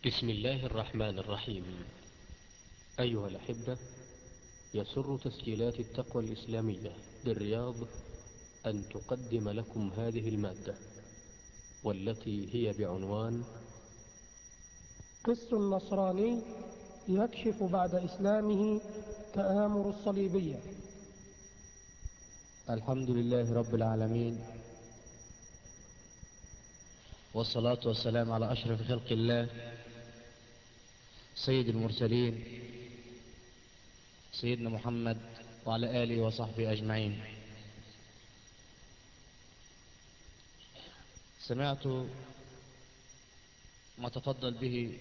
بسم الله الرحمن الرحيم أيها الأحبة يسر تسجيلات التقوى الإسلامية بالرياض أن تقدم لكم هذه المادة والتي هي بعنوان قس النصراني يكشف بعد إسلامه تآمر الصليبية الحمد لله رب العالمين والصلاة والسلام على أشرف خلق الله سيد المرسلين سيدنا محمد وعلى آله وصحبه أجمعين سمعت ما تفضل به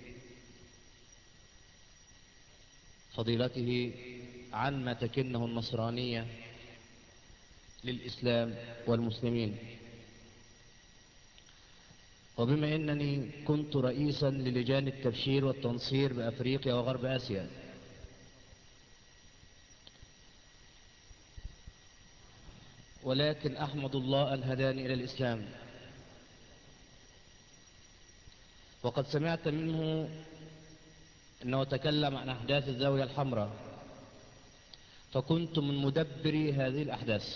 فضيلته عن ما تكنه النصرانية للإسلام والمسلمين وبما أنني كنت رئيسا للجان التبشير والتنصير بأفريقيا وغرب آسيا ولكن أحمد الله أن هداني إلى الإسلام وقد سمعت منه أنه تكلم عن أحداث الزاوية الحمراء فكنت من مدبري هذه الأحداث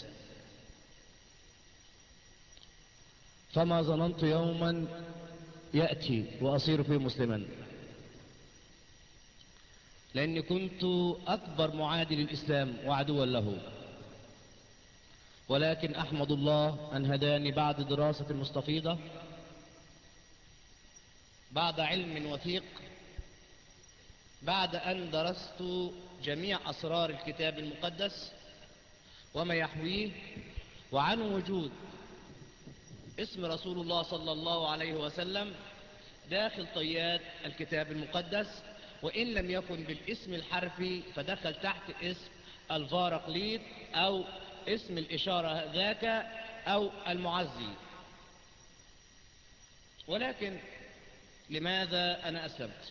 فما ظننت يوما يأتي وأصير فيه مسلما لأني كنت أكبر معادي للإسلام وعدوا له ولكن أحمد الله أن هداني بعد دراسة مستفيضة بعد علم وثيق بعد أن درست جميع أسرار الكتاب المقدس وما يحويه وعن وجود اسم رسول الله صلى الله عليه وسلم داخل طيات الكتاب المقدس وإن لم يكن بالاسم الحرفي فدخل تحت اسم الفارقليط أو اسم الإشارة ذاك أو المعزي ولكن لماذا أنا أسلمت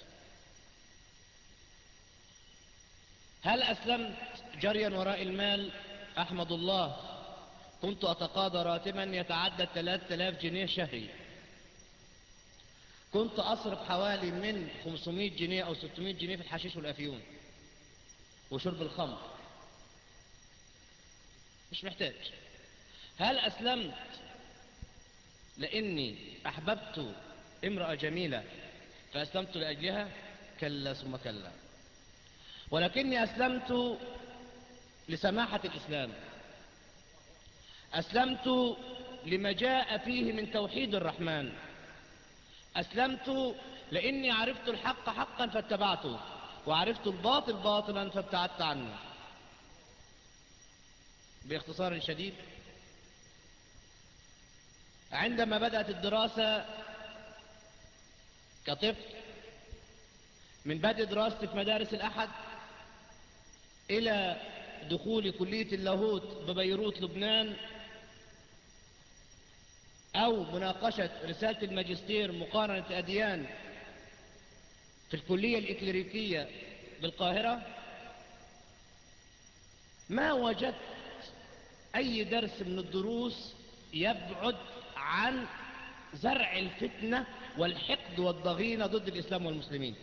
هل أسلمت جريا وراء المال أحمد الله كنت أتقاضى راتبا يتعدى 3000 جنيه شهري كنت أصرف حوالي من 500 جنيه أو 600 جنيه في الحشيش والأفيون وشرب الخمر مش محتاج هل أسلمت لأني أحببت امرأة جميلة فأسلمت لأجلها كلا ثم كلا ولكني أسلمت لسماحة الإسلام أسلمت لما جاء فيه من توحيد الرحمن أسلمت لأني عرفت الحق حقا فاتبعته وعرفت الباطل باطلا فابتعدت عنه باختصار شديد عندما بدأت الدراسة كطفل من بدء دراستي في مدارس الأحد إلى دخول كلية اللاهوت ببيروت لبنان أو مناقشة رسالة الماجستير مقارنة أديان في الكلية الإكليريكية بالقاهرة ما وجدت أي درس من الدروس يبعد عن زرع الفتنة والحقد والضغينة ضد الإسلام والمسلمين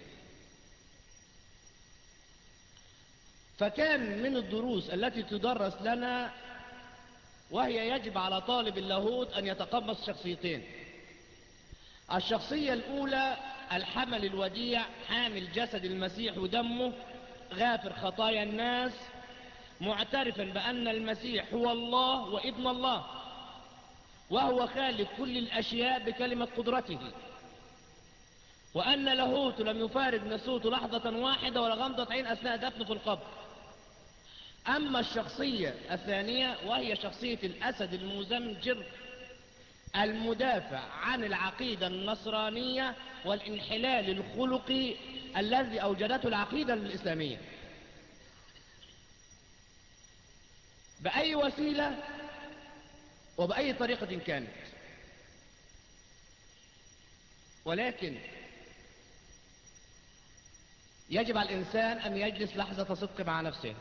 فكان من الدروس التي تدرس لنا وهي يجب على طالب اللاهوت أن يتقمص شخصيتين الشخصية الأولى الحمل الوديع حامل جسد المسيح ودمه غافر خطايا الناس معترفا بأن المسيح هو الله وابن الله وهو خالق كل الأشياء بكلمة قدرته وأن لاهوت لم يفارق نسوت لحظة واحدة ولا غمضة عين أثناء دفنه في القبر أما الشخصية الثانية وهي شخصية الأسد المزمجر المدافع عن العقيدة النصرانية والانحلال الخلقي الذي أوجدته العقيدة الإسلامية بأي وسيلة وبأي طريقة كانت ولكن يجب على الإنسان أن يجلس لحظة صدق مع نفسه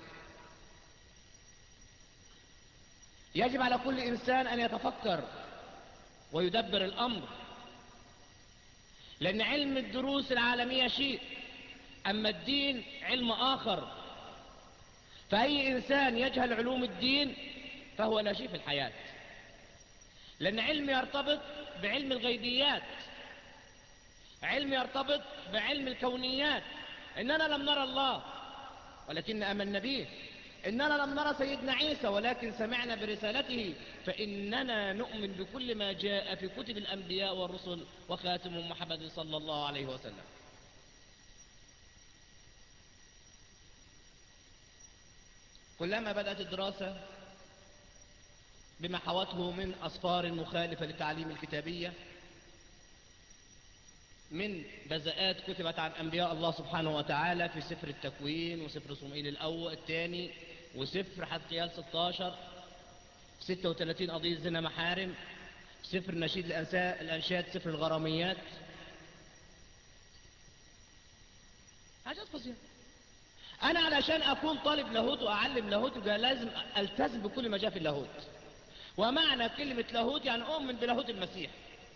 يجب على كل إنسان أن يتفكر ويدبر الأمر لأن علم الدروس العالمية شيء أما الدين علم آخر فأي إنسان يجهل علوم الدين فهو لا شيء في الحياة لأن علم يرتبط بعلم الغيبيات علم يرتبط بعلم الكونيات إننا لم نرى الله ولكن أمنا به إننا لم نرى سيدنا عيسى ولكن سمعنا برسالته فإننا نؤمن بكل ما جاء في كتب الأنبياء والرسل وخاتم محمد صلى الله عليه وسلم كلما بدأت الدراسة بما حوته من أصفار مخالفة للتعليم الكتابية من بزاءات كتبت عن أنبياء الله سبحانه وتعالى في سفر التكوين وسفر صمئيل الأول الثاني وسفر حدقيال 16 36 قضية زنا محارم سفر نشيد الأنشاد سفر الغراميات حاجات فظيعة أنا علشان أكون طالب لاهوت وأعلم لاهوت يبقى لازم ألتزم بكل ما جاء في اللاهوت ومعنى كلمة لاهوت يعني أؤمن بلاهوت المسيح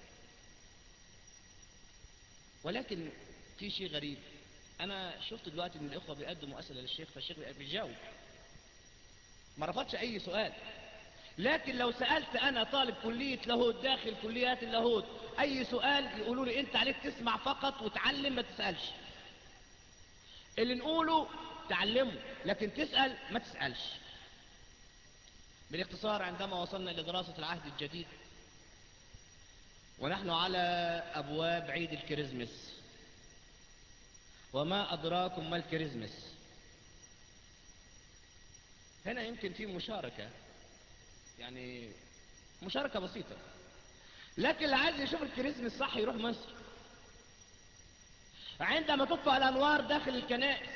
ولكن في شيء غريب أنا شفت دلوقتي إن الإخوة بيقدموا أسئلة للشيخ فالشيخ بيجاوب ما رفضش أي سؤال لكن لو سألت أنا طالب كلية لاهوت داخل كليات اللاهوت أي سؤال يقولوا لي أنت عليك تسمع فقط وتعلم ما تسألش اللي نقوله تعلمه لكن تسأل ما تسألش بالاختصار عندما وصلنا إلى دراسة العهد الجديد ونحن على أبواب عيد الكريزمس وما أدراكم ما الكريزمس هنا يمكن في مشاركة يعني مشاركة بسيطة لكن اللي عايز يشوف الكريزمس صح يروح مصر عندما تطفأ الأنوار داخل الكنائس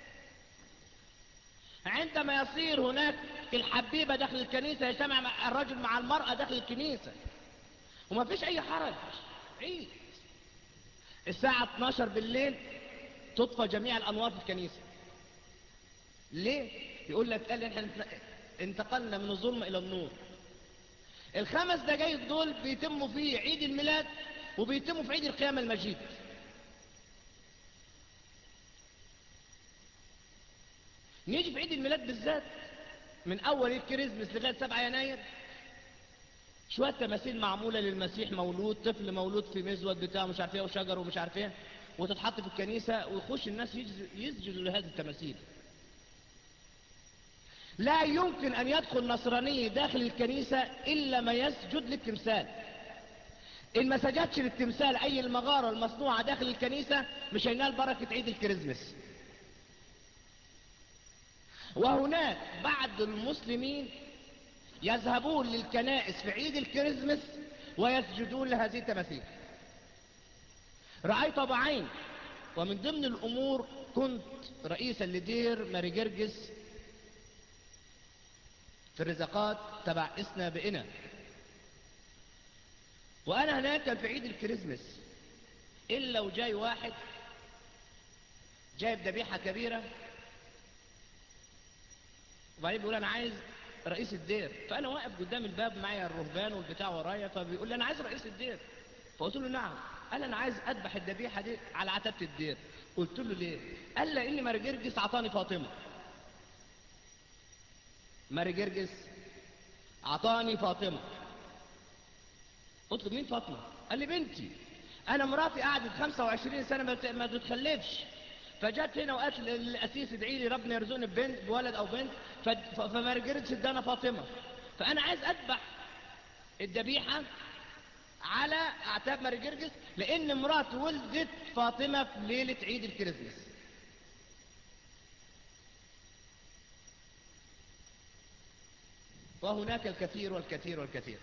عندما يصير هناك الحبيبة داخل الكنيسة يجتمع الرجل مع المرأة داخل الكنيسة وما فيش أي حرج عيد الساعة 12 بالليل تطفى جميع الأنوار في الكنيسة ليه؟ يقول لك قال احنا انتقلنا من الظلم إلى النور الخمس دقايق دول بيتموا فيه عيد الميلاد وبيتموا في عيد القيامة المجيد نيجي في عيد الميلاد بالذات من أول الكريسماس لغاية 7 يناير شوية تماثيل معمولة للمسيح مولود طفل مولود في مزود بتاع مش عارف ايه وشجر ومش عارف ايه وتتحط في الكنيسة ويخش الناس يسجدوا لهذه التماثيل لا يمكن أن يدخل نصراني داخل الكنيسة إلا ما يسجد للتمثال إن ما سجدش للتمثال أي المغارة المصنوعة داخل الكنيسة مش هينال بركة عيد الكريسماس وهناك بعض المسلمين يذهبون للكنائس في عيد الكريسماس ويسجدون لهذه التماثيل رأيت بعين ومن ضمن الأمور كنت رئيسا لدير ماري جرجس في الرزاقات تبع اسنا بإنا وأنا هناك كان في عيد الكريسماس إلا وجاي واحد جايب ذبيحة كبيرة وبعدين بيقول أنا عايز رئيس الدير فأنا واقف قدام الباب معايا الرهبان والبتاع ورايا فبيقول لي أنا عايز رئيس الدير فقلت له نعم قال أنا عايز أذبح الذبيحة دي على عتبة الدير قلت له ليه قال لأن ماري جرجس عطاني فاطمة ماري جرجس عطاني فاطمة قلت له مين فاطمة قال لي بنتي أنا مراتي قعدت 25 سنة ما تتخلفش فجت هنا وقالت للأسيس ادعي لي ربنا يرزقني ببنت بولد أو بنت فما رجعتش ادانا فاطمة فأنا عايز أذبح الذبيحة على أعتاب ماري جرجس لأن مرات ولدت فاطمة في ليلة عيد الكريسماس وهناك الكثير والكثير والكثير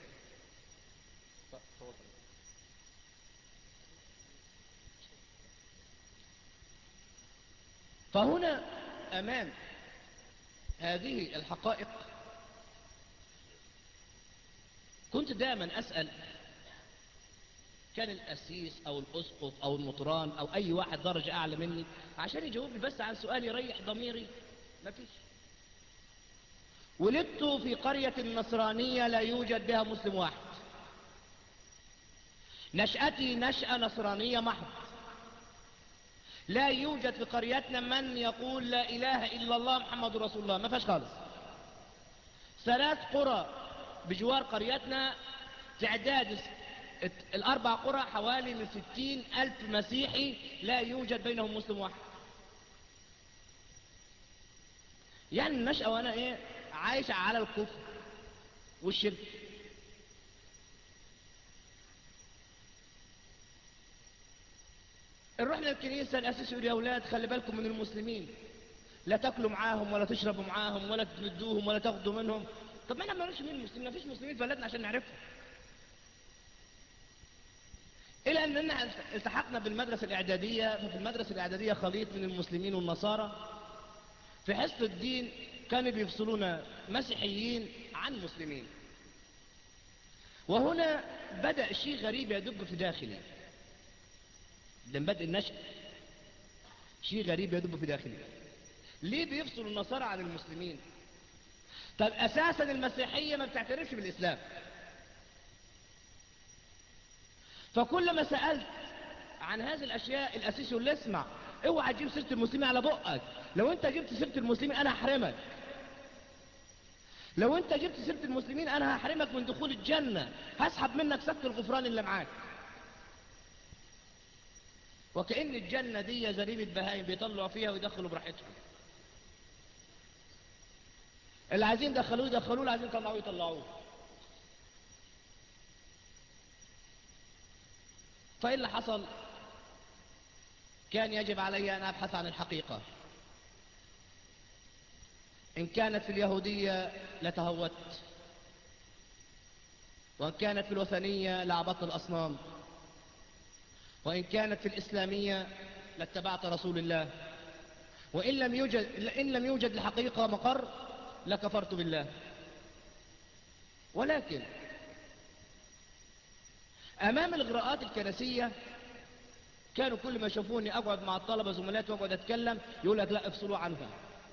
فهنا أمام هذه الحقائق كنت دائما أسأل كان الأسيس أو الأسقف أو المطران أو أي واحد درجة أعلى مني عشان يجاوبني بس عن سؤال يريح ضميري ما فيش ولدت في قرية نصرانية لا يوجد بها مسلم واحد نشأتي نشأة نصرانية محض لا يوجد في قريتنا من يقول لا إله إلا الله محمد رسول الله ما فيش خالص ثلاث قرى بجوار قريتنا تعداد الأربع قرى حوالي من ستين ألف مسيحي لا يوجد بينهم مسلم واحد يعني النشأة وأنا إيه عايشة على الكفر والشرك نروح للكنيسة الأساس يقول يا أولاد خلي بالكم من المسلمين لا تاكلوا معاهم ولا تشربوا معاهم ولا تمدوهم ولا تاخدوا منهم طب ما احنا ما نعرفش مين المسلمين ما فيش مسلمين في بلدنا عشان نعرفهم إلى أننا التحقنا بالمدرسة الإعدادية ففي المدرسة الإعدادية خليط من المسلمين والنصارى في حصة الدين كانوا بيفصلون مسيحيين عن مسلمين وهنا بدأ شيء غريب يدب في داخلي ده بدء النشأ شيء غريب يدب في داخلي ليه بيفصلوا النصارى عن المسلمين طب أساسا المسيحية ما بتعترفش بالإسلام فكلما سألت عن هذه الأشياء الأسيس اللي اسمع اوعى تجيب سيرة المسلمين على بقك لو انت جبت سيرة المسلمين انا هحرمك لو انت جبت سيرة المسلمين انا هحرمك من دخول الجنة هسحب منك سك الغفران اللي معاك وكأن الجنة دي زريبة بهايم بيطلعوا فيها ويدخلوا براحتهم اللي عايزين دخلوه يدخلوه اللي عايزين يطلعوه يطلعوه فإيه اللي حصل كان يجب علي أن أبحث عن الحقيقة إن كانت في اليهودية لتهوت وإن كانت في الوثنية لعبطت الأصنام وإن كانت في الإسلامية لاتبعت رسول الله وإن لم يوجد, إن لم يوجد الحقيقة مقر لكفرت بالله ولكن أمام الإغراءات الكنسية كانوا كل ما يشوفوني أقعد مع الطلبة زملاتي وأقعد أتكلم يقول لك لا افصلوا عنها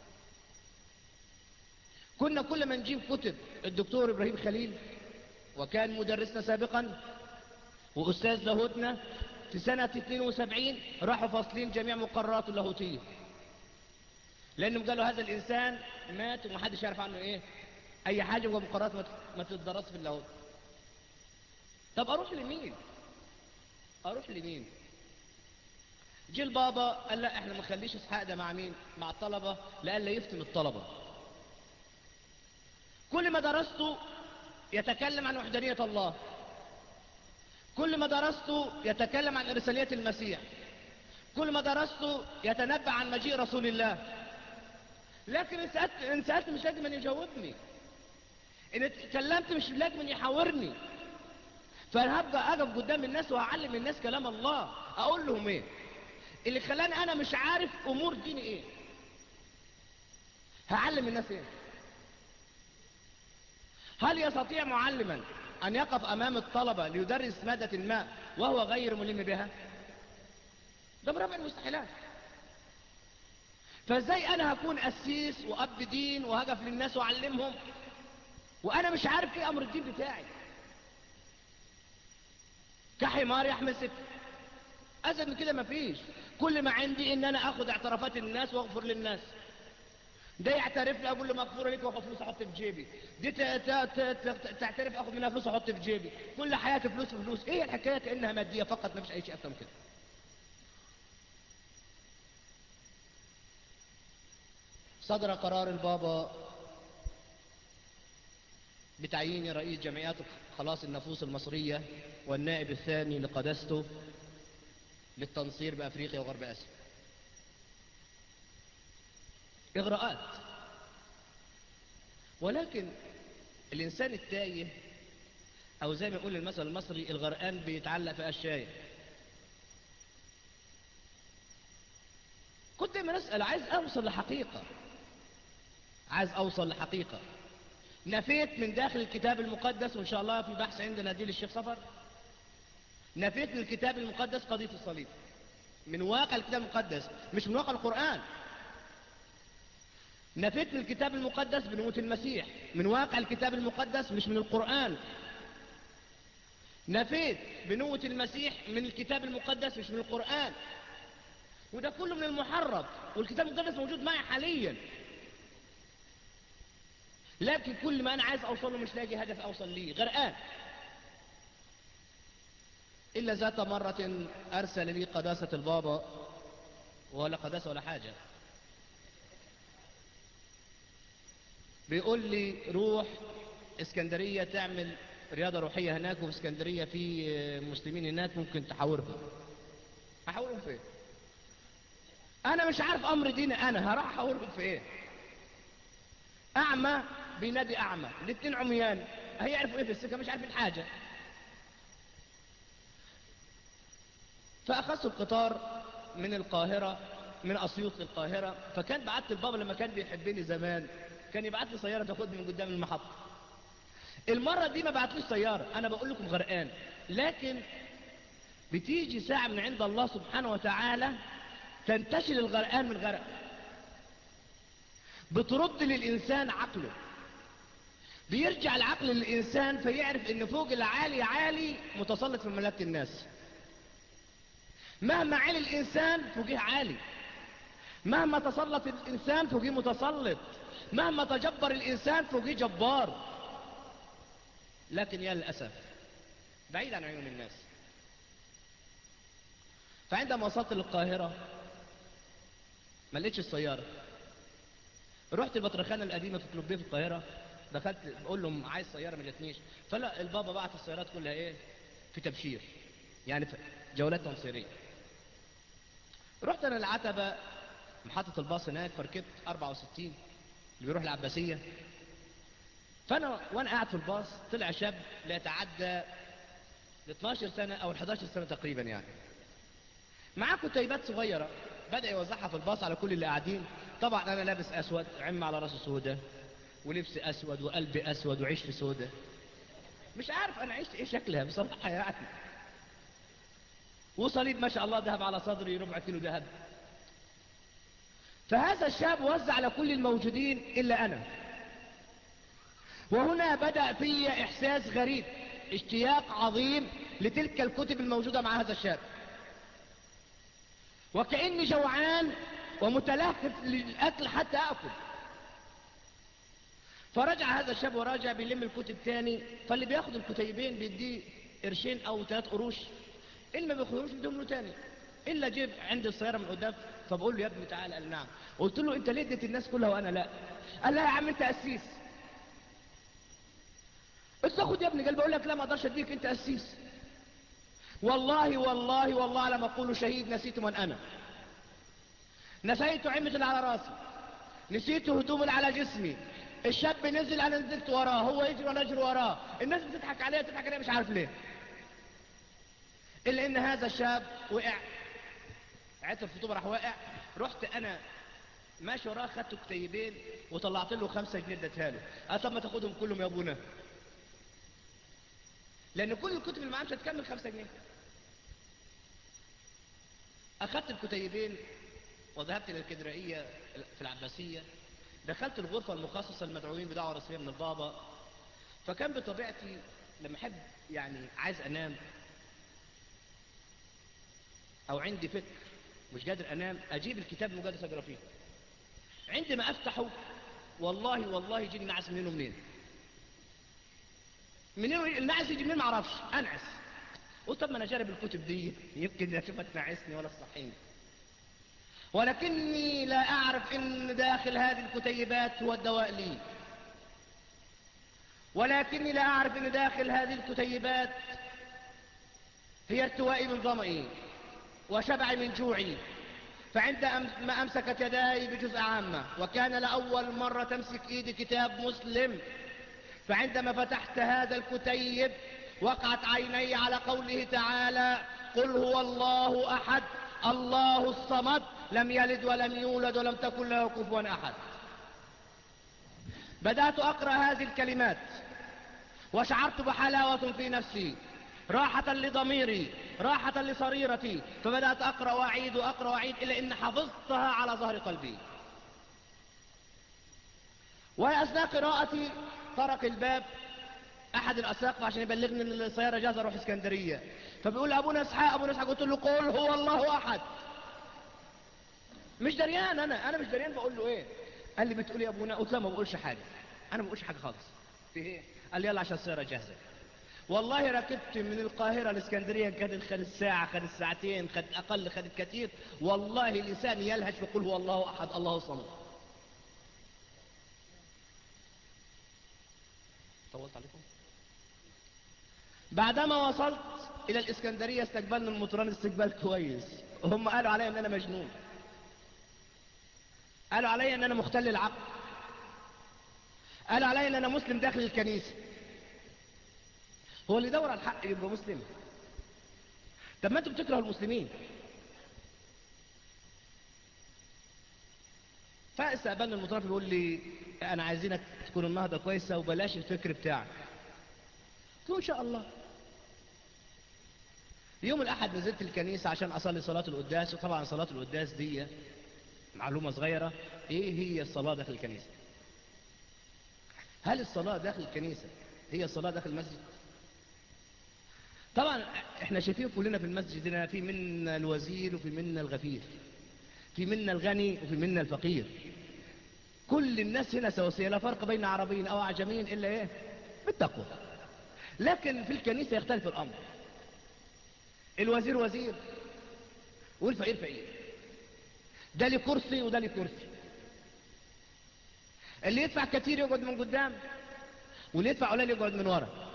كنا كل ما نجيب كتب الدكتور إبراهيم خليل وكان مدرسنا سابقا وأستاذ لاهوتنا في سنة 72 راحوا فاصلين جميع مقررات اللاهوتية لأنهم قالوا هذا الإنسان مات ومحدش يعرف عنه إيه أي حاجة ومقررات ما تدرس في اللاهوت طب أروح لمين أروح لمين جه البابا قال لا احنا ما نخليش اسحاق ده مع مين مع الطلبة لألا يفتن الطلبة كل ما درسته يتكلم عن وحدانية الله كل ما درسته يتكلم عن إرسالية المسيح كل ما درسته يتنبأ عن مجيء رسول الله لكن إن سألت, إن سألت مش لازم أن يجاوبني إن اتكلمت مش لازم أن يحاورني فأنا هبقى أقف قدام الناس وأعلم الناس كلام الله أقول لهم إيه اللي خلاني أنا مش عارف أمور ديني إيه هعلم الناس إيه هل يستطيع معلما أن يقف أمام الطلبة ليدرس مادة ما وهو غير ملم بها ده برابع المستحيلات فازاي أنا هكون أسيس وأب دين وهقف للناس وأعلمهم وأنا مش عارف إيه أمر الدين بتاعي كحمار يحمل سك أزل من كده مفيش كل ما عندي إن أنا أخذ اعترافات الناس وأغفر للناس ده يعترف لي اقول له مغفوره لك واخد فلوس احط في جيبي دي تعترف اخد منها فلوس احط في جيبي كل حياتي فلوس في فلوس ايه الحكايه كانها ماديه فقط ما فيش اي شيء اكتر من كده صدر قرار البابا بتعيين رئيس جمعيات خلاص النفوس المصرية والنائب الثاني لقدسته للتنصير بأفريقيا وغرب آسيا إغراءات ولكن الإنسان التايه أو زي ما يقول المثل المصري الغرقان بيتعلق في أشياء كنت دايما أسأل عايز أوصل لحقيقة عايز أوصل لحقيقة نفيت من داخل الكتاب المقدس وإن شاء الله في بحث عندنا دي للشيخ صفر نفيت من الكتاب المقدس قضية الصليب من واقع الكتاب المقدس مش من واقع القرآن نفيت من الكتاب المقدس بنموت المسيح من واقع الكتاب المقدس مش من القرآن نفيت بنوة المسيح من الكتاب المقدس مش من القرآن وده كله من المحرف والكتاب المقدس موجود معي حاليا لكن كل ما انا عايز اوصل له مش لاقي هدف اوصل ليه غرقان الا ذات مرة ارسل لي قداسة البابا ولا قداسة ولا حاجة بيقول لي روح اسكندرية تعمل رياضة روحية هناك وفي اسكندرية في مسلمين هناك ممكن تحاورهم احاورهم في ايه انا مش عارف امر ديني انا هروح احاورهم في ايه اعمى بينادي اعمى الاتنين عميان هيعرفوا ايه في السكة مش عارفين حاجة فاخذت القطار من القاهرة من اسيوط للقاهرة فكان بعت البابا لما كان بيحبني زمان كان يبعت لي سيارة تاخدني من قدام المحطة المرة دي ما بعتليش سيارة انا بقول لكم غرقان لكن بتيجي ساعة من عند الله سبحانه وتعالى تنتشل الغرقان من غرق بترد للإنسان عقله بيرجع العقل للإنسان فيعرف ان فوق العالي عالي متسلط في مملكة الناس مهما عالي الإنسان فوقيه عالي مهما تسلط الإنسان فوقيه متسلط مهما تجبر الإنسان فوقيه جبار لكن يا للأسف بعيد عن عيون الناس فعندما وصلت للقاهرة ما لقيتش السيارة رحت البطرخانة القديمة في كلوبيه في القاهرة دخلت بقول لهم عايز سيارة ما جاتنيش فلا البابا بعت السيارات كلها ايه في تبشير يعني في جولات تنصيرية رحت انا العتبة محطة الباص هناك فركبت 64 اللي بيروح العباسية فانا وانا قاعد في الباص طلع شاب لا يتعدى ل 12 سنة او ال 11 سنة تقريبا يعني معاه كتيبات صغيرة بدأ يوزعها في الباص على كل اللي قاعدين طبعا انا لابس اسود عم على راسي سودة ولبس اسود وقلبي اسود وعيشتي سودة مش عارف انا عشت ايه شكلها بصراحة يعني وصليب ما شاء الله ذهب على صدري ربع كيلو ذهب فهذا الشاب وزع على كل الموجودين الا انا وهنا بدأ في احساس غريب اشتياق عظيم لتلك الكتب الموجودة مع هذا الشاب وكأني جوعان ومتلهف للأكل حتى أكل فرجع هذا الشاب وراجع بيلم الكتب تاني فاللي بياخد الكتيبين بيديه قرشين أو ثلاث قروش اللي ما بياخدوش بيديهم له تاني إلا جيب عند السيارة من قدام فبقول له يا ابني تعالى قال نعم قلت له أنت ليه اديت الناس كلها وأنا لا قال لا يا عم أنت أسيس قلت له خد يا ابني قال بقول لك لا ما اقدرش اديك انت قسيس والله والله والله على ما اقول شهيد نسيت من انا نسيت عمة اللي على راسي نسيت هدوم اللي على جسمي الشاب نزل انا نزلت وراه هو يجري وانا اجري وراه الناس بتضحك عليا تضحك عليا مش عارف ليه الا ان هذا الشاب وقع عيت الفطوبة راح واقع رحت انا ماشي وراه خدت كتيبين وطلعت له خمسة جنيه اديتها له قال طب ما تاخدهم كلهم يا ابونا لان كل الكتب اللي معاه مش هتكمل خمسة جنيه اخدت الكتيبين وذهبت الى الكدرائية في العباسية دخلت الغرفة المخصصة للمدعوين بدعوة رسمية من البابا فكان بطبيعتي لما احب يعني عايز انام او عندي فكر مش قادر انام اجيب الكتاب المقدس اقرا فيه عندما افتحه والله والله يجيني نعس منين ومنين منين النعس يجي منين ما اعرفش انعس قلت طب ما انا جارب الكتب دي يمكن اشوفها تنعسني ولا تصحيني ولكني لا اعرف ان داخل هذه الكتيبات هو الدواء لي ولكني لا اعرف ان داخل هذه الكتيبات هي ارتوائي من ظمئي وشبعي من جوعي فعند ما امسكت يداي بجزء عامة وكان لأول مرة تمسك ايدي كتاب مسلم فعندما فتحت هذا الكتيب وقعت عيني على قوله تعالى قل هو الله احد الله الصمد لم يلد ولم يولد ولم تكن له كفوا احد بدأت اقرأ هذه الكلمات وشعرت بحلاوة في نفسي راحة لضميري راحة لصريرتي فبدأت أقرأ وأعيد وأقرأ وأعيد إلا إن حفظتها على ظهر قلبي وأثناء قراءتي طرق الباب احد الاساقفه عشان يبلغني ان السياره جاهزه اروح اسكندريه فبيقول ابونا اسحاق ابونا اسحاق قلت له قل هو الله احد مش دريان انا انا مش دريان بقول له ايه قال لي بتقول يا ابونا قلت له ما بقولش حاجه انا ما بقولش حاجه خالص في ايه قال لي يلا عشان السياره جاهزه والله ركبت من القاهره لاسكندريه كانت خدت ساعه خدت ساعتين خدت اقل خدت كتير والله لساني يلهج بقول هو الله احد الله الصمد طولت عليكم بعدما وصلت الى الاسكندريه استقبلنا المطران استقبال كويس هم قالوا علي ان انا مجنون قالوا علي ان انا مختل العقل قالوا علي ان انا مسلم داخل الكنيسه هو اللي يدور على الحق يبقى مسلم طب ما انتوا بتكرهوا المسلمين فاستقبلنا المطرف بيقول لي انا عايزينك تكون النهضه كويسه وبلاش الفكر بتاعك قلت له ان شاء الله يوم الاحد نزلت الكنيسه عشان اصلي صلاه القداس وطبعا صلاه القداس دي معلومه صغيره ايه هي الصلاه داخل الكنيسه هل الصلاه داخل الكنيسه هي الصلاه داخل المسجد طبعا احنا شايفين كلنا في المسجد هنا في منا الوزير وفي منا الغفير في منا الغني وفي منا الفقير كل الناس هنا سواسية لا فرق بين عربيين او اعجميين الا ايه بالتقوى لكن في الكنيسة يختلف الامر الوزير وزير والفقير فقير ده لي كرسي وده لي كرسي اللي يدفع كتير يقعد من قدام واللي يدفع قليل يقعد من ورا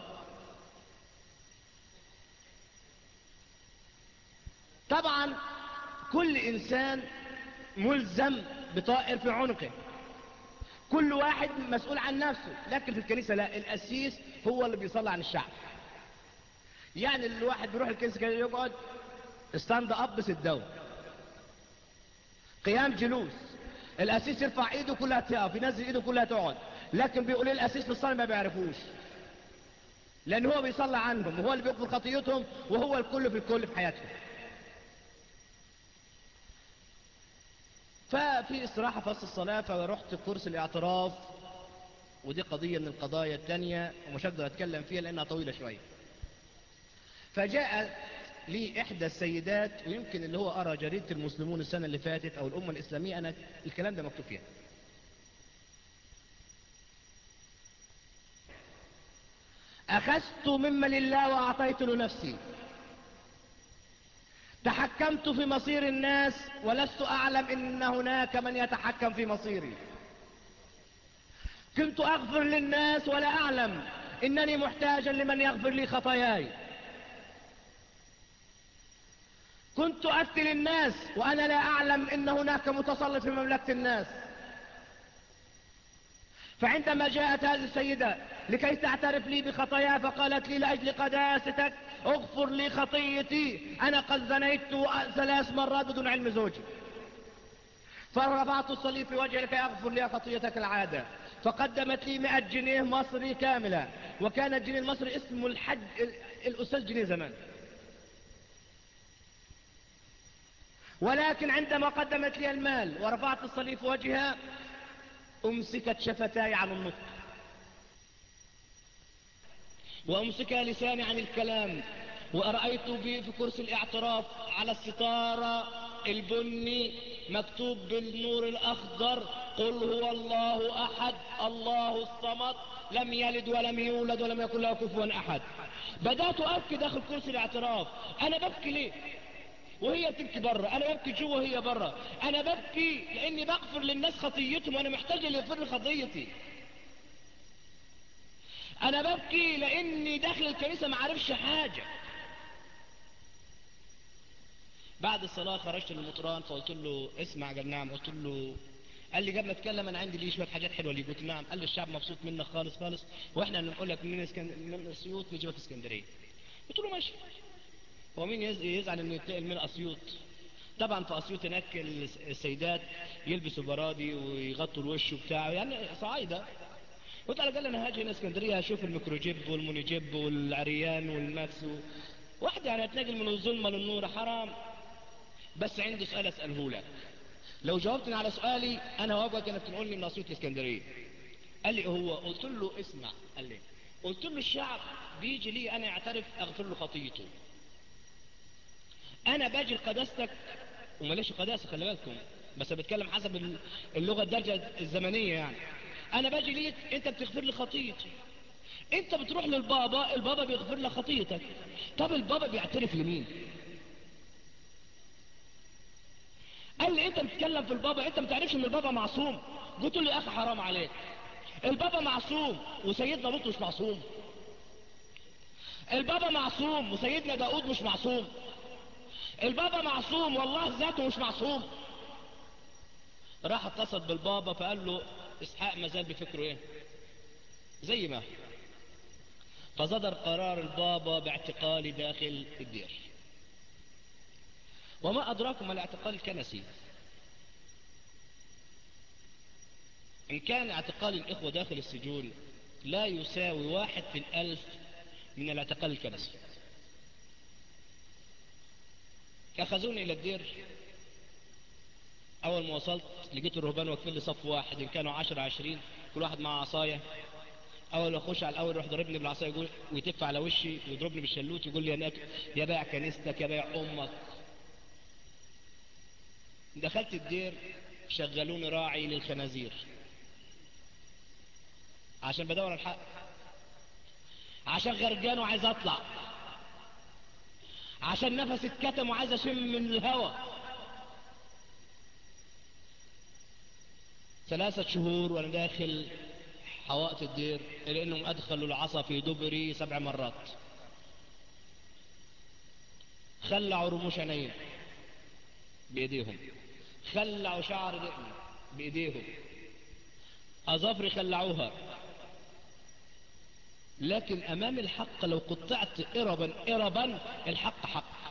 طبعا كل انسان ملزم بطائر في عنقه كل واحد مسؤول عن نفسه لكن في الكنيسة لا الأسيس هو اللي بيصلي عن الشعب يعني الواحد بيروح الكنيسة كده يقعد ستاند اب سداون قيام جلوس الأسيس يرفع ايده كلها تقف ينزل ايده كلها تقعد لكن بيقول ايه الأسيس في الصلاة ما بيعرفوش لأن هو بيصلي عنهم وهو اللي بيغفر خطيتهم وهو الكل في الكل في حياتهم ففي استراحة في وسط الصلاة فرحت كورس الاعتراف ودي قضية من القضايا التانية ومش هقدر اتكلم فيها لانها طويلة شوية فجاء لي احدى السيدات ويمكن اللي هو ارى جريدة المسلمون السنة اللي فاتت او الامة الاسلامية انا الكلام ده مكتوب فيها اخذت مما لله واعطيت لنفسي تحكمت في مصير الناس ولست أعلم إن هناك من يتحكم في مصيري كنت أغفر للناس ولا أعلم إنني محتاجا لمن يغفر لي خطاياي كنت أفتي للناس وأنا لا أعلم إن هناك متصرف في مملكة الناس فعندما جاءت هذه السيدة لكي تعترف لي بخطاياها فقالت لي لأجل قداستك اغفر لي خطيتي أنا قد زنيت ثلاث مرات بدون علم زوجي فرفعت الصليب في وجهي لكي أغفر لي خطيتك العادة فقدمت لي 100 جنيه مصري كاملة وكان الجنيه المصري اسمه الحج الأستاذ جنيه زمان ولكن عندما قدمت لي المال ورفعت الصليب في وجهها أمسكت شفتاي عن النطق وأمسك لساني عن الكلام ورأيت في كرسي الاعتراف على الستارة البني مكتوب بالنور الأخضر قل هو الله أحد الله الصمد لم يلد ولم يولد ولم يكن له كفوا أحد بدأت أبكي داخل كرسي الاعتراف أنا ببكي ليه وهي تبكي بره انا ببكي جوه وهي بره انا ببكي لاني بغفر للناس خطيتهم وانا محتاج اللي يغفر لي خطيتي انا ببكي لاني داخل الكنيسه ما عارفش حاجه بعد الصلاه خرجت للمطران فقلت له اسمع قال نعم قلت له قال لي قبل ما اتكلم انا عندي ليه شويه حاجات حلوه ليه قلت نعم قال لي الشعب مبسوط منك خالص خالص واحنا بنقول لك من اسكن... من اسيوط نجيبك اسكندريه قلت له ماشي هو مين يز- يزعل انه يتنقل من اسيوط طبعا في اسيوط هناك السيدات يلبسوا برادي ويغطوا الوش وبتاع يعني صعايده قلت على الاقل انا هاجي هنا اسكندريه هشوف الميكروجيب والمونيجيب والعريان والماكس و... واحد يعني هتنقل من الظلمه للنور حرام بس عندي سؤال اساله لك لو جاوبتني على سؤالي انا وابقى انك تنقلني من اسيوط لاسكندريه قال لي هو قلت له اسمع قال لي قلت له الشعب بيجي لي انا يعترف اغفر له خطيته انا باجي لقداستك وماليش قداسه خلي بالكم بس بتكلم حسب اللغه الدرجه الزمنيه يعني انا باجي ليك انت بتغفر لي خطيتي انت بتروح للبابا البابا بيغفر لك خطيتك طب البابا بيعترف لمين قال لي انت بتتكلم في البابا انت ما تعرفش ان البابا معصوم قلت له يا اخي حرام عليك البابا معصوم وسيدنا لوط مش معصوم البابا معصوم وسيدنا داود مش معصوم البابا معصوم والله ذاته مش معصوم راح اتصل بالبابا فقال له اسحاق ما زال بفكره ايه زي ما فصدر قرار البابا باعتقالي داخل الدير وما أدراكم ما الاعتقال الكنسي إن كان اعتقال الإخوة داخل السجون لا يساوي واحد في الألف من الاعتقال الكنسي أخذوني إلى الدير أول ما وصلت لقيت الرهبان واقفين لي صف واحد إن كانوا عشرة عشرين كل واحد مع عصاية أول ما أخش على الأول يروح ضربني بالعصاية يقول ويتف على وشي ويضربني بالشلوت يقول لي يا يا بايع كنيستك يا بايع أمك دخلت الدير شغلوني راعي للخنازير عشان بدور الحق عشان غرقان وعايز اطلع عشان نفسي اتكتم وعايز اشم من الهواء ثلاثة شهور وانا داخل حوائط الدير لانهم ادخلوا العصا في دبري سبع مرات خلعوا رموش عينين بايديهم خلعوا شعر دقني بايديهم اظافري خلعوها لكن امام الحق لو قطعت اربا اربا الحق حق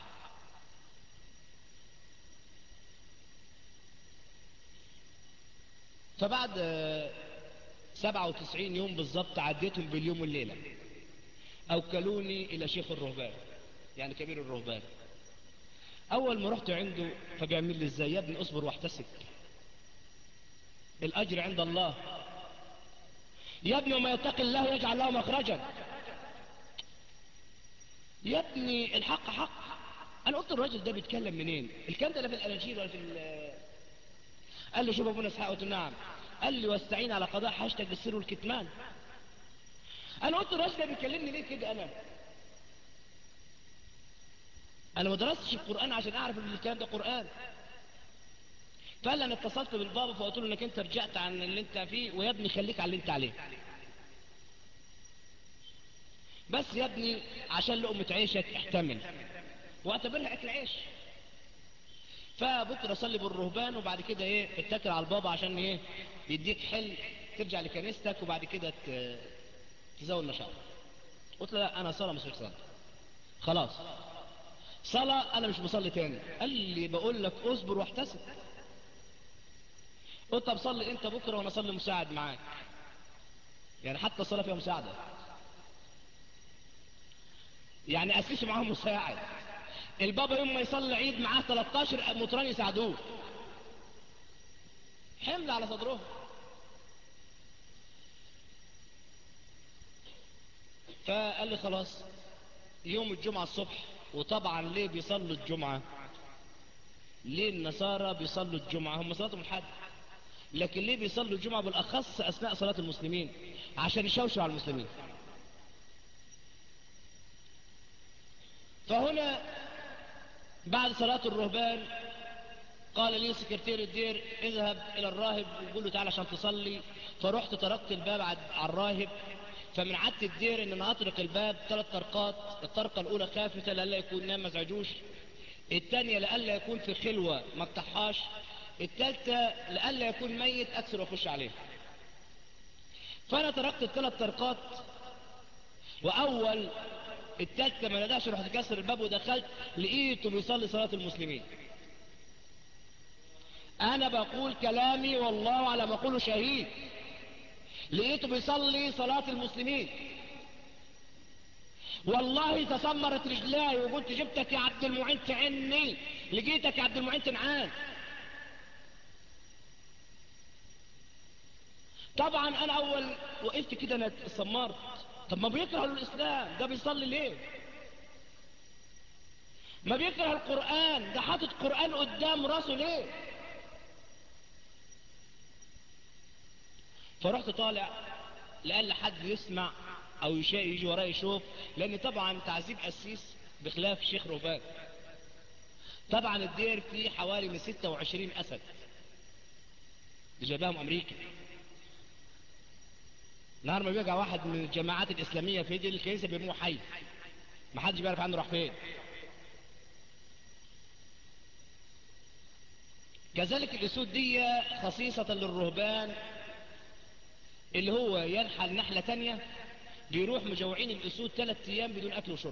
فبعد سبعة وتسعين يوم بالضبط عديتهم باليوم والليلة اوكلوني الى شيخ الرهبان يعني كبير الرهبان اول ما رحت عنده فبيعمل لي ازاي يا ابني اصبر واحتسب الاجر عند الله يا ابني وما يتقي الله يجعل له مخرجا يا ابني الحق حق انا قلت الراجل ده بيتكلم منين الكلام ده لا في الاناجيل ولا في قال لي شوف ابونا اسحاق قلت نعم قال لي واستعين على قضاء حاجتك بالسر والكتمان انا قلت الراجل ده بيكلمني ليه كده انا انا ما درستش القران عشان اعرف ان الكلام ده قران فقال انا اتصلت بالبابا فقلت له انك انت رجعت عن اللي انت فيه ويا ابني خليك على اللي انت عليه بس يا ابني عشان لقمة عيشك احتمل واعتبرها اكل عيش فبكره صلي بالرهبان وبعد كده ايه اتكل على البابا عشان ايه يديك حل ترجع لكنيستك وبعد كده تزود نشاط قلت له لا انا صلاه مش صلاه خلاص صلاة انا مش بصلي تاني قال لي بقول لك اصبر واحتسب قلت طب صلي انت بكرة وانا اصلي مساعد معاك يعني حتى الصلاة فيها مساعدة يعني اسسوا معاهم مساعد البابا يوم ما يصلي عيد معاه 13 مطران يساعدوه حمل على صدره فقال لي خلاص يوم الجمعة الصبح وطبعا ليه بيصلوا الجمعة ليه النصارى بيصلوا الجمعة هم صلاتهم الحد لكن ليه بيصلوا الجمعة بالأخص أثناء صلاة المسلمين عشان يشوشوا على المسلمين فهنا بعد صلاة الرهبان قال لي سكرتير الدير اذهب الى الراهب وقول له تعالى عشان تصلي فرحت طرقت الباب على الراهب فمن عادة الدير ان انا اطرق الباب ثلاث طرقات الطرقة الاولى خافتة لألا يكون نام مزعجوش الثانية لألا يكون في خلوة ما افتحهاش الثالثة لألا يكون ميت اكسر واخش عليه فانا طرقت الثلاث طرقات واول الثالثة ما نداش رحت كسر الباب ودخلت لقيته بيصلي صلاة المسلمين انا بقول كلامي والله على ما اقوله شهيد لقيته بيصلي صلاة المسلمين والله تسمرت رجلاي وقلت جبتك يا عبد المعين تعني لقيتك يا عبد المعين تنعان طبعا انا اول وقفت كده انا سمرت طب ما بيكره الإسلام ده بيصلي ليه ما بيكره القرآن ده حاطط قرآن قدام راسه ليه فرحت طالع لأقل حد يسمع أو يشاء يجي ورايا يشوف لأن طبعا تعذيب قسيس بخلاف الشيخ رفاق طبعا الدير فيه حوالي من 26 أسد اللي جايباهم أمريكا نهار ما بيقع واحد من الجماعات الإسلامية في دي الكنيسة بيرموه حي ما حدش بيعرف عنه راح فين كذلك الأسود دي خصيصة للرهبان اللي هو ينحل نحلة تانية بيروح مجوعين الأسود ثلاث أيام بدون أكل وشرب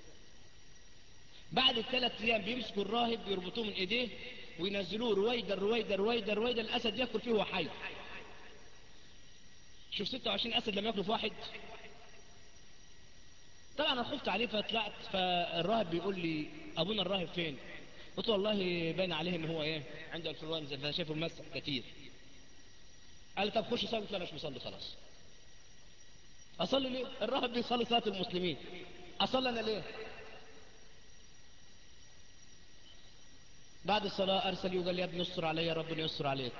بعد الثلاث أيام بيمسكوا الراهب بيربطوه من إيديه وينزلوه رويدا رويدا رويدا رويدا الأسد يأكل فيه وهو حي شوف 26 أسد لما يأكلوا في واحد طبعا أنا خفت عليه فطلعت فالراهب بيقول لي أبونا الراهب فين قلت له والله باين عليه ان هو ايه عنده انفلونزا فانا شايفه ممسك كتير قال لي طب خش صلي قلت له انا مش مصلي خلاص اصلي ليه الراهب بيصلي صلاه المسلمين اصلي انا ليه بعد الصلاه ارسل وقال لي يا ابني استر عليا ربنا يستر عليك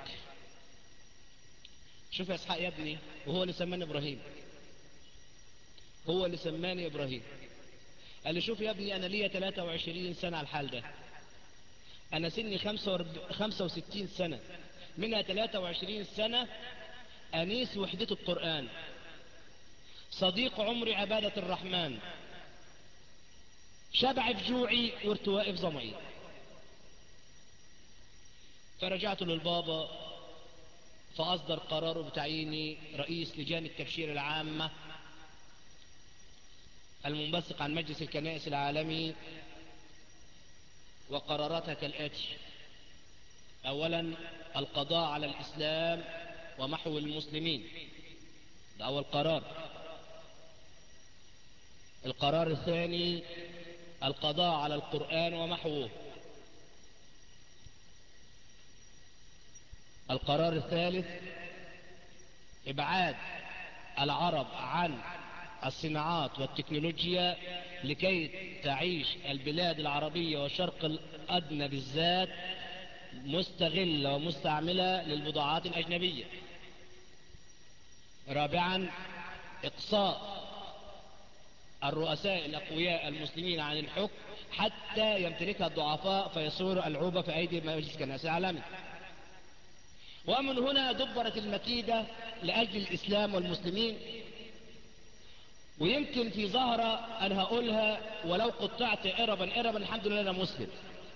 شوف يا اسحاق يا ابني وهو اللي سماني ابراهيم هو اللي سماني ابراهيم قال لي شوف يا ابني انا ليا 23 سنه على الحال ده أنا سني 65 سنة منها 23 سنة أنيس وحدة القرآن صديق عمري عبادة الرحمن شبع في جوعي وارتوائي في ظمئي فرجعت للبابا فأصدر قراره بتعييني رئيس لجان التبشير العامة المنبثق عن مجلس الكنائس العالمي وقراراتها كالآتي أولا القضاء على الإسلام ومحو المسلمين ده أول قرار القرار الثاني القضاء على القرآن ومحوه القرار الثالث إبعاد العرب عن الصناعات والتكنولوجيا لكي تعيش البلاد العربية والشرق الأدنى بالذات مستغلة ومستعملة للبضاعات الأجنبية رابعا إقصاء الرؤساء الأقوياء المسلمين عن الحكم حتى يمتلكها الضعفاء فيصير العوبة في أيدي مجلس الكنائس العالمي ومن هنا دبرت المكيدة لأجل الإسلام والمسلمين ويمكن في ظهرة أنا هقولها ولو قطعت قربا قربا الحمد لله أنا مسلم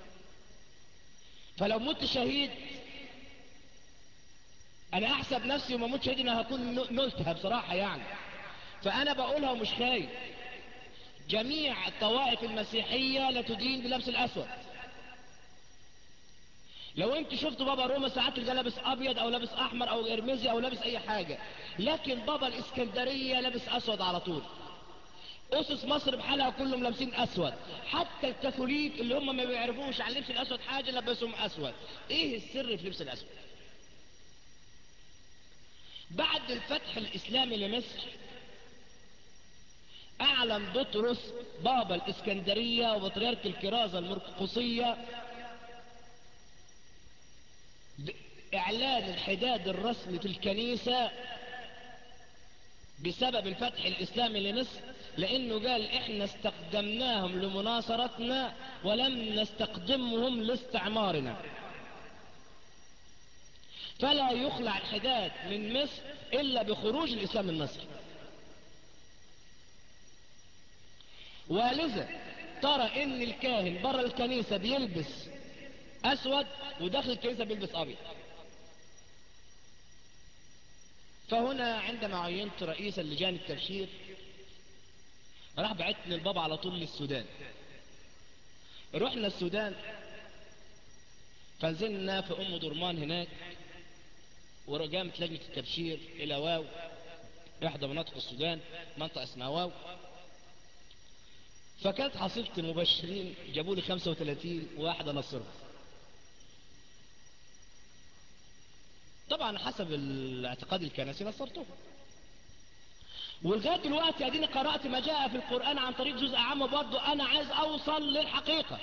فلو مت شهيد أنا أحسب نفسي وما مت شهيد أنا هكون نلتها بصراحة يعني فأنا بقولها ومش خايف جميع الطوائف المسيحية لا تدين بلبس الأسود لو انت شفت بابا روما ساعات تلقى لابس ابيض او لابس احمر او ارمزي او لابس اي حاجة لكن بابا الاسكندرية لابس اسود على طول اسس مصر بحالها كلهم لابسين اسود حتى الكاثوليك اللي هم ما بيعرفوش عن لبس الاسود حاجة لبسهم اسود ايه السر في لبس الاسود بعد الفتح الاسلامي لمصر اعلن بطرس بابا الاسكندرية وبطريرك الكرازة المرقصية اعلان الحداد الرسمي في الكنيسة بسبب الفتح الاسلامي لمصر لانه قال احنا استخدمناهم لمناصرتنا ولم نستخدمهم لاستعمارنا فلا يخلع الحداد من مصر الا بخروج الاسلام من مصر ولذا ترى ان الكاهن برا الكنيسة بيلبس اسود وداخل الكنيسة بيلبس ابيض فهنا عندما عينت رئيسا لجان التبشير راح بعتني البابا على طول للسودان رحنا السودان فنزلنا في ام درمان هناك ورجامت لجنة التبشير الى واو احدى مناطق السودان منطقة اسمها واو فكانت حصيلة المبشرين جابوا لي 35 واحدة نصرها طبعا حسب الاعتقاد الكنسي نصرته ولغايه دلوقتي اديني قرات ما جاء في القران عن طريق جزء عام برضه انا عايز اوصل للحقيقه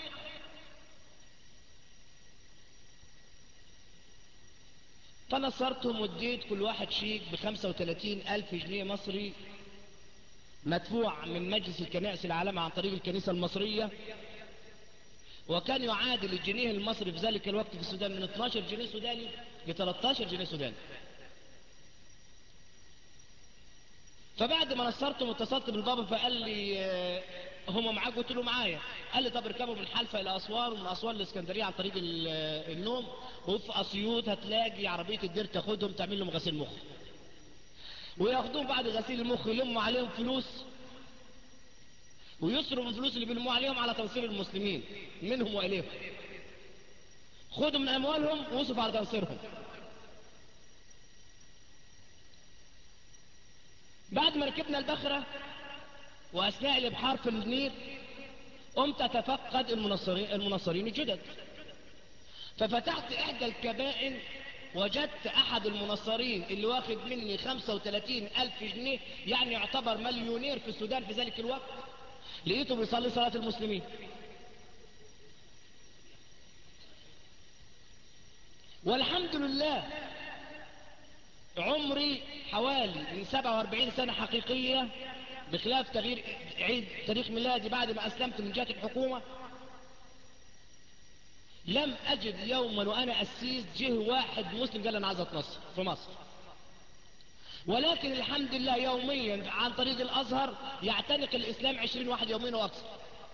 فنصرتهم واديت كل واحد شيك ب 35 ألف جنيه مصري مدفوع من مجلس الكنائس العالمي عن طريق الكنيسة المصرية وكان يعادل الجنيه المصري في ذلك الوقت في السودان من 12 جنيه سوداني ل 13 جنيه سوداني فبعد ما نصرتهم واتصلت بالبابا فقال لي آه، هم معاك قلت له معايا قال لي طب اركبوا من حلفة الى اسوان ومن اسوان لاسكندريه عن طريق ال- آه، النوم وفي اسيوط هتلاقي عربيه الدير تاخدهم تعمل لهم غسيل مخ وياخدوهم بعد غسيل المخ يلموا عليهم فلوس ويصرفوا الفلوس اللي بيلموا عليهم على تنصير المسلمين منهم واليهم خدوا من اموالهم واصرفوا على تنصيرهم بعد ما ركبنا البخرة وأثناء الإبحار في النيل قمت أتفقد المنصرين, المنصرين الجدد ففتحت إحدى الكبائن وجدت أحد المنصرين اللي واخد مني 35 ألف جنيه يعني يعتبر مليونير في السودان في ذلك الوقت لقيته بيصلي صلاة المسلمين والحمد لله عمري حوالي من 47 سنة حقيقية بخلاف تغيير عيد تاريخ ميلادي بعد ما أسلمت من جهة الحكومة لم أجد يوما وأنا أسيس جه واحد مسلم قال أنا عايز أتنصر في مصر ولكن الحمد لله يوميا عن طريق الأزهر يعتنق الإسلام عشرين واحد يوميا وأكثر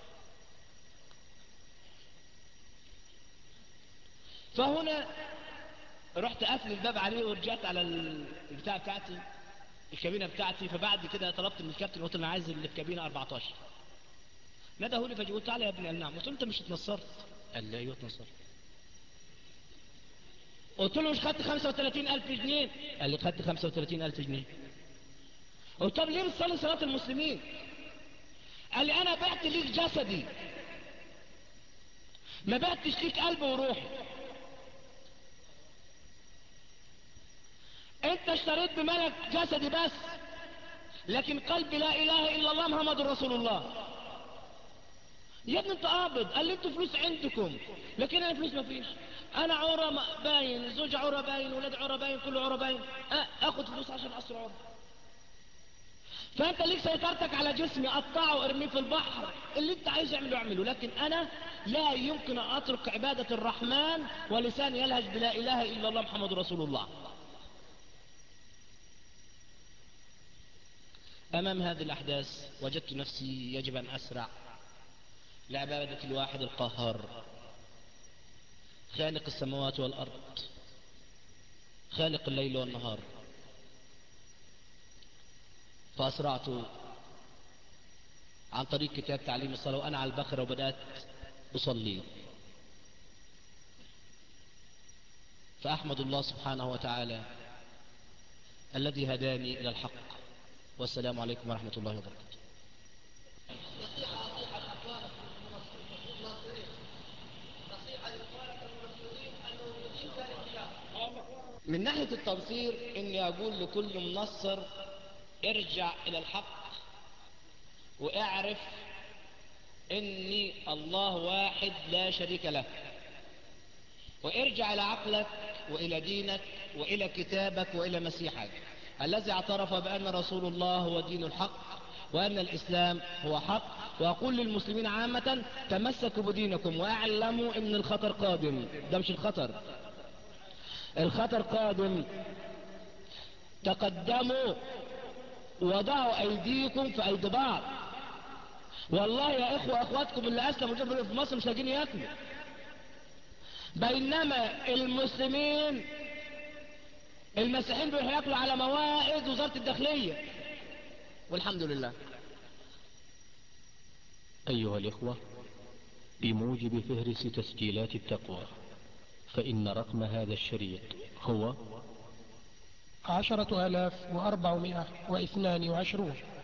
فهنا رحت قافل الباب عليه ورجعت على البتاع بتاعتي الكابينه بتاعتي فبعد كده طلبت من الكابتن قلت له انا عايز اللي في كابينه 14 نده لي فجأة قلت تعالى يا ابني قال نعم قلت له انت مش اتنصرت قال لي ايوه اتنصرت قلت له مش خدت 35000 جنيه قال لي خدت 35000 جنيه قلت طب ليه بتصلي صلاه المسلمين قال لي انا بعت ليك جسدي ما بعتش ليك قلبي وروحي انت اشتريت بملك جسدي بس لكن قلبي لا اله الا الله محمد رسول الله يا ابني انت قابض قال لي انتوا فلوس عندكم لكن انا فلوس ما فيش انا عورة ما- باين زوج عورة باين ولاد عورة باين كله عورة باين اه اخد فلوس عشان اصل عورة فانت ليك سيطرتك على جسمي قطعه ارميه في البحر اللي انت عايز اعمله اعمله لكن انا لا يمكن ان اترك عبادة الرحمن ولساني يلهج بلا اله الا الله محمد رسول الله أمام هذه الأحداث وجدت نفسي يجب أن أسرع لعبادة الواحد القهار خالق السماوات والأرض خالق الليل والنهار فأسرعت عن طريق كتاب تعليم الصلاة وأنا على البخرة وبدأت أصلي فأحمد الله سبحانه وتعالى الذي هداني إلى الحق والسلام عليكم ورحمة الله وبركاته من ناحية التنصير اني اقول لكل منصر ارجع الى الحق واعرف اني الله واحد لا شريك له وارجع الى عقلك والى دينك والى كتابك والى مسيحك الذي اعترف بان رسول الله هو دين الحق وان الاسلام هو حق واقول للمسلمين عامة تمسكوا بدينكم واعلموا ان الخطر قادم ده مش الخطر الخطر قادم تقدموا وضعوا ايديكم في ايدي بعض والله يا اخوة اخواتكم اللي اسلموا جبروا في مصر مش لاقيين ياكلوا بينما المسلمين المسيحيين بيروحوا ياكلوا على موائد وزارة الداخلية والحمد لله أيها الإخوة بموجب فهرس تسجيلات التقوى فإن رقم هذا الشريط هو عشرة آلاف وأربعمائة واثنان وعشرون